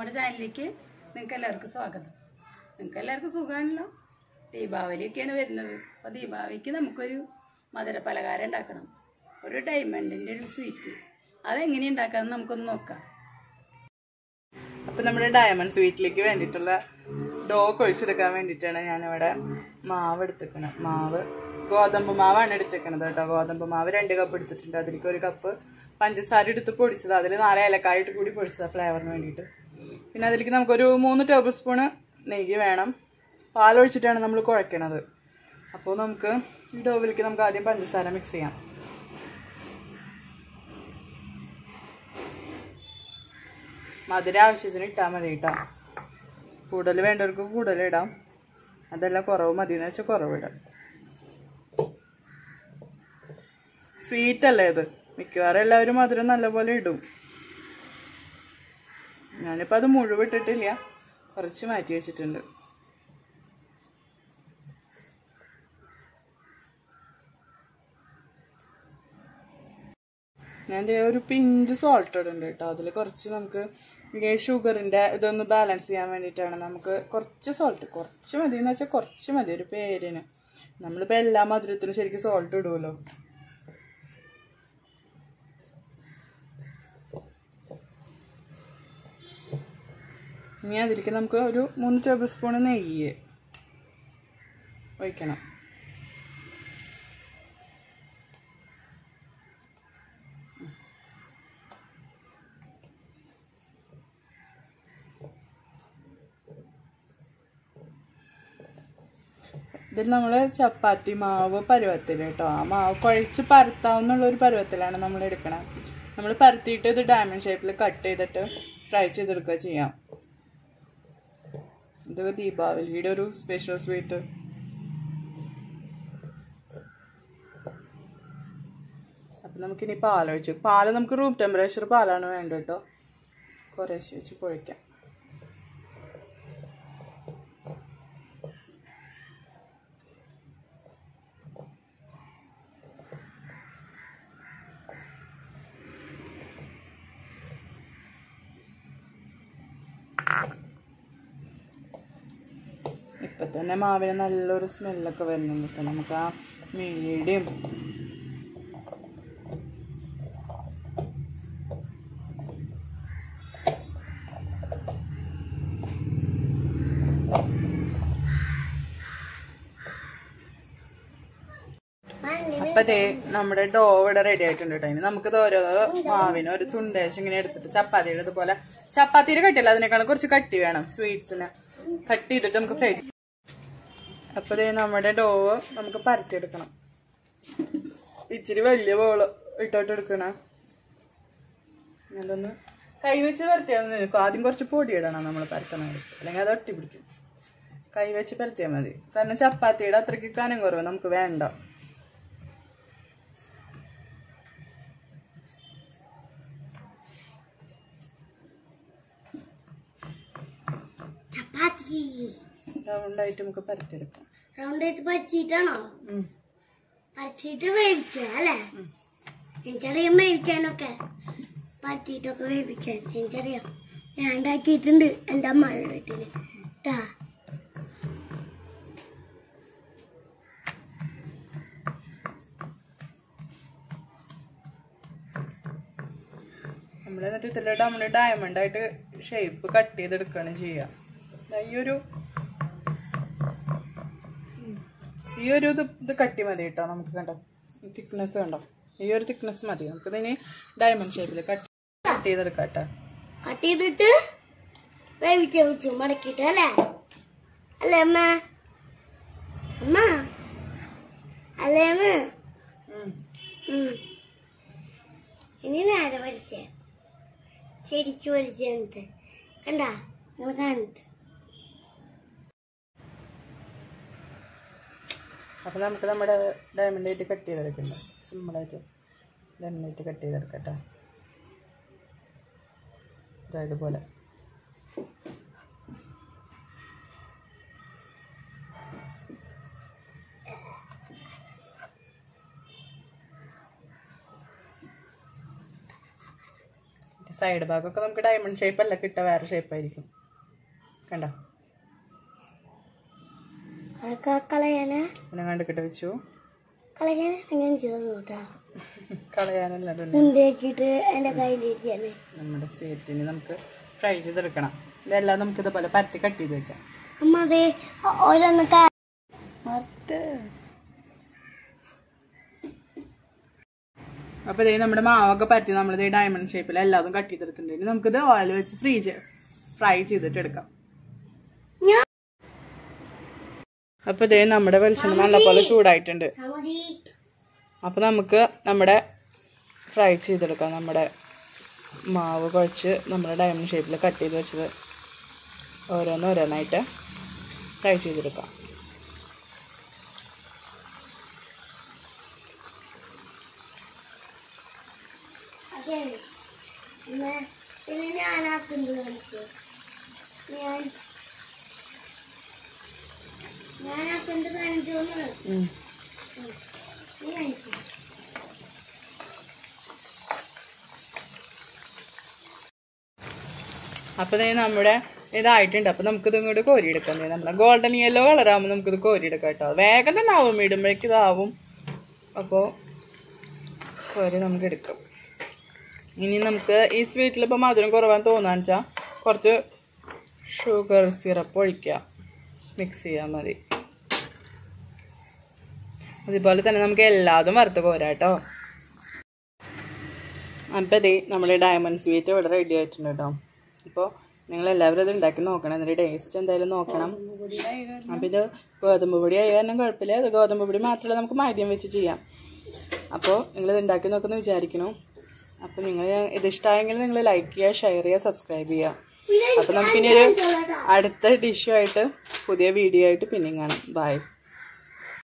നമ്മുടെ ചാനലിലേക്ക് നിങ്ങൾക്ക് എല്ലാവർക്കും സ്വാഗതം നിങ്ങൾക്ക് എല്ലാവർക്കും സുഖമാണല്ലോ ദീപാവലിയൊക്കെയാണ് വരുന്നത് അപ്പോൾ ദീപാവലിക്ക് നമുക്കൊരു മധുര പലഹാരം ഉണ്ടാക്കണം ഒരു ഡയമണ്ടിൻ്റെ ഒരു സ്വീറ്റ് അതെങ്ങനെ ഉണ്ടാക്കാമെന്ന് നമുക്കൊന്ന് നോക്കാം അപ്പൊ നമ്മുടെ ഡയമണ്ട് സ്വീറ്റിലേക്ക് വേണ്ടിയിട്ടുള്ള ഡോ കൊഴിച്ചെടുക്കാൻ വേണ്ടിയിട്ടാണ് ഞാനിവിടെ മാവ് എടുത്തേക്കണത് മാവ് ഗോതമ്പ് മാവാണ് എടുത്തേക്കണത് കേട്ടോ ഗോതമ്പ് മാവ് രണ്ട് കപ്പ് എടുത്തിട്ടുണ്ട് അതിലേക്ക് ഒരു കപ്പ് പഞ്ചസാര എടുത്ത് പൊടിച്ചത് അതിൽ നാല് ഏലക്കായിട്ട് കൂടി പൊടിച്ചത് ഫ്ലേവറിന് വേണ്ടിയിട്ട് പിന്നെ അതിലേക്ക് നമുക്കൊരു മൂന്ന് ടേബിൾ സ്പൂണ് നെയ്യ് വേണം പാലൊഴിച്ചിട്ടാണ് നമ്മൾ കുഴക്കണത് അപ്പോൾ നമുക്ക് ഈ ഡോവിലേക്ക് നമുക്ക് ആദ്യം പഞ്ചസാര മിക്സ് ചെയ്യാം മധുര ആവശ്യത്തിന് ഇട്ടാൽ മതി കേട്ടോ കൂടുതൽ വേണ്ടവർക്ക് കൂടുതൽ ഇടാം അതല്ല കുറവ് മതി എന്ന് വെച്ചാൽ കുറവ് ഇടാം സ്വീറ്റ് അല്ലേ ഇത് മിക്കവാറും എല്ലാവരും മധുരം നല്ലപോലെ ഇടും ഞാനിപ്പോൾ അത് മുഴുവൻ ഇട്ടിട്ടില്ല കുറച്ച് മാറ്റി വെച്ചിട്ടുണ്ട് ഞാൻ ദേ ഒരു പിഞ്ച് സോൾട്ട് ഇടുന്നുണ്ട് കേട്ടോ അതിൽ കുറച്ച് നമുക്ക് ഈ ഷുഗറിന്റെ ഇതൊന്ന് ബാലൻസ് ചെയ്യാൻ വേണ്ടിയിട്ടാണ് നമുക്ക് കുറച്ച് സോൾട്ട് കുറച്ച് മതി എന്ന് വെച്ചാൽ കുറച്ച് മതി ഒരു പേരിന് നമ്മളിപ്പോൾ എല്ലാ മധുരത്തിനും ശരിക്കും സോൾട്ട് ഇടുമല്ലോ ഇനി അതിലേക്ക് നമുക്ക് ഒരു മൂന്ന് ടേബിൾ സ്പൂൺ നെയ്യ് ഒഴിക്കണം ഇതിൽ നമ്മൾ ചപ്പാത്തി മാവ് പരുവത്തിൽ കേട്ടോ ആ മാവ് കുഴച്ച് പരത്താവുന്നുള്ള ഒരു പരുവത്തിലാണ് നമ്മൾ എടുക്കണം നമ്മൾ പരത്തിയിട്ട് ഇത് ഡയമണ്ട് ഷേപ്പിൽ കട്ട് ചെയ്തിട്ട് ഫ്രൈ ചെയ്തെടുക്കുക ചെയ്യാം ഇത് ദീപാവലിയുടെ ഒരു സ്പെഷ്യൽ സ്വീറ്റ് അപ്പം നമുക്കിനി പാലൊഴിച്ചു പാല് നമുക്ക് റൂം ടെമ്പറേച്ചർ പാലാണ് വേണ്ടത് കേട്ടോ കുറേശ്ശെ വെച്ച് കുഴയ്ക്കാം ഇപ്പൊ തന്നെ മാവിന് നല്ലൊരു സ്മെല്ലൊക്കെ വരുന്നുണ്ട് ഇപ്പൊ നമുക്ക് ആ മീഡിയം അപ്പൊ ദേ നമ്മുടെ ഡോ ഇവിടെ റെഡി ആയിട്ടുണ്ട് കേട്ടോ ഇനി നമുക്കിത് ഓരോ മാവിന് ഒരു തുണ്ടേശം ഇങ്ങനെ എടുത്തിട്ട് ചപ്പാത്തിയുടെ ഇതുപോലെ ചപ്പാത്തിയുടെ കട്ടിയല്ല അതിനേക്കാളും കുറച്ച് കട്ടി വേണം സ്വീറ്റ്സിന് കട്ട് ചെയ്തിട്ട് നമുക്ക് ഫ്രൈ ചെയ്യാം അപ്പൊ ദേ നമ്മുടെ ഡോ നമുക്ക് പരത്തിയെടുക്കണം ഇച്ചിരി വലിയ ബോള് ഇട്ടോട്ട് എടുക്കണ അതൊന്ന് കൈവച്ച് പരത്തിയാൽ മതി ആദ്യം കുറച്ച് പൊടി ഇടണം നമ്മൾ പരത്തണത് അല്ലെങ്കിൽ അത് ഒട്ടി പിടിക്കും കൈവച്ച് പരത്തിയാൽ മതി കാരണം ചപ്പാത്തിയുടെ അത്രയ്ക്ക് കനം കുറവ് നമുക്ക് വേണ്ട ചപ്പാത്തി റൗണ്ടായിട്ട് നമുക്ക് പരത്തിയെടുക്കാം റൗണ്ട് ആയിട്ട് പരത്തിയിട്ടാണോ പരത്തിയിട്ട് വേവിച്ചു അല്ലേ എനിക്കറിയാം വേവിച്ചാനൊക്കെ പരത്തിയിട്ടൊക്കെ വേവിച്ചാൻ എനിക്കറിയാം ഞാൻ ഉണ്ടാക്കിയിട്ടുണ്ട് എൻ്റെ അമ്മയുടെ വീട്ടില് ട്ടാ നമ്മൾ എന്നിട്ട് ഇതിലോട്ട് നമ്മൾ ഡയമണ്ട് ആയിട്ട് ഷേപ്പ് കട്ട് ചെയ്തെടുക്കുകയാണ് ചെയ്യുക ദാ ഈ ഒരു ഈ ഒരു ഇത് ഇത് കട്ടി മതി കേട്ടോ നമുക്ക് കണ്ടോ തിക്നെസ് കണ്ടോ ഈ ഒരു തിക്നെസ് മതി നമുക്കിതിന് ഡയമണ്ട് ഷേപ്പിൽ കട്ട് കട്ട് ചെയ്തെടുക്കാം കേട്ടോ കട്ട് ചെയ്തിട്ട് വേവിച്ച് വെച്ചു മടക്കിയിട്ട് അല്ലേ അല്ലേ അമ്മ അമ്മ അല്ലേ അമ്മ ഉം. ഉം. ഇനി നേരെ പഠിച്ചേ ശരിച്ചു പഠിച്ചത് കണ്ടാ നിങ്ങൾ കാണുന്നത് അപ്പോൾ നമുക്ക് നമ്മുടെ ഡയമണ്ട് ആയിട്ട് കട്ട് ചെയ്തെടുക്കണ്ട സിമ്പിളായിട്ട് ഡയമണ്ട് ആയിട്ട് കട്ട് ചെയ്തെടുക്കട്ടെ അതായത് പോലെ സൈഡ് ഭാഗമൊക്കെ നമുക്ക് ഡയമണ്ട് ഷേപ്പ് അല്ല കിട്ടുക വേറെ ഷേപ്പ് ആയിരിക്കും കണ്ടോ അതൊക്കെ കളയാന് പിന്നെ കണ്ടിട്ട് വെച്ചു കളയാൻ അങ്ങനെ ചെയ്തു കേട്ടോ കളയാനല്ല ഇടുന്നത്. മുന്തേക്കിട്ട് എൻ്റെ കയ്യിലിരിക്കാണ് നമ്മുടെ സ്വീറ്റിന് നമുക്ക് ഫ്രൈ ചെയ്തെടുക്കണം ഇതെല്ലാം നമുക്ക് ഇതുപോലെ പരത്തി കട്ട് ചെയ്ത് വെക്കാം അമ്മ അതെ ഓരോന്ന് ക- മത്ത് അപ്പോൾ ഇതേ നമ്മുടെ മാവൊക്കെ പരത്തി നമ്മളിത് ഡയമണ്ട് ഷേപ്പിൽ എല്ലാതും കട്ട് ചെയ്തെടുത്തിട്ടുണ്ട് ഇനി നമുക്കിത് ഓയിൽ വെച്ച് ഫ്രീ ഫ്രൈ ചെയ്തിട്ട് എടുക്കാം ഞാൻ അപ്പോൾ ഇതേ നമ്മുടെ വെളിച്ചെണ്ണ നല്ലപോലെ ചൂടായിട്ടുണ്ട് സമതി അപ്പോൾ നമുക്ക് നമ്മുടെ ഫ്രൈ ചെയ്തെടുക്കാം നമ്മുടെ മാവ് കുഴച്ച് നമ്മുടെ ഡയമണ്ട് ഷേപ്പിൽ കട്ട് ചെയ്ത് വെച്ചത് ഓരോന്ന് ഓരോന്നായിട്ട് ഫ്രൈ ചെയ്തെടുക്കാം അതെ പിന്നെ പിന്നെ ഞാനാക്കുന്നത് കാണിച്ചു ഞാൻ ഞാനാക്കുന്നത് കാണിച്ചു ഉം. നീ കാണിച്ചു അപ്പോൾ ദേ നമ്മുടെ ഇതായിട്ടുണ്ട് അപ്പോൾ നമുക്കിത് ഇങ്ങോട്ട് കോരിയെടുക്കാം ദേ നമ്മുടെ ഗോൾഡൻ യെല്ലോ കളറാകുമ്പോൾ നമുക്കിത് കോരിയെടുക്കാം കേട്ടോ വേഗം തന്നെ ആവും ഇടുമ്പോഴേക്ക് ഇതാവും അപ്പോൾ കോരി നമുക്ക് എടുക്കാം ഇനി നമുക്ക് ഈ സ്വീറ്റിൽ ഇപ്പോൾ മധുരം കുറവാന്ന് തോന്നാന്ന് വെച്ചാൽ കുറച്ച് ഷുഗർ സിറപ്പ് ഒഴിക്കാം മിക്സ് ചെയ്യാൻ മതി അതുപോലെ തന്നെ നമുക്ക് എല്ലാതും വറുത്ത് കോരാം കേട്ടോ അപ്പോൾ ഇതേ നമ്മുടെ ഡയമണ്ട് സ്വീറ്റ് ഇവിടെ റെഡി ആയിട്ടുണ്ട് കേട്ടോ അപ്പോൾ നിങ്ങൾ എല്ലാവരും ഇത് ഉണ്ടാക്കി നോക്കണം അതിൻ്റെ ടേസ്റ്റ് എന്തായാലും നോക്കണം അപ്പോൾ ഇത് ഗോതമ്പ് പൊടി ആയ കാരണം കുഴപ്പമില്ല ഇത് ഗോതമ്പ് പൊടി മാത്രമല്ല നമുക്ക് മൈദ്യം വെച്ച് ചെയ്യാം അപ്പോൾ നിങ്ങൾ ഇത് ഉണ്ടാക്കി നോക്കുമെന്ന് വിചാരിക്കണം അപ്പോൾ നിങ്ങൾ ഇത് ഇഷ്ടമായെങ്കിൽ നിങ്ങൾ ലൈക്ക് ചെയ്യുക ഷെയർ ചെയ്യുക സബ്സ്ക്രൈബ് ചെയ്യുക അപ്പോൾ നമുക്കിനി ഒരു അടുത്ത ഡിഷുമായിട്ട് പുതിയ വീഡിയോ ആയിട്ട് പിന്നെയും കാണാം ബൈ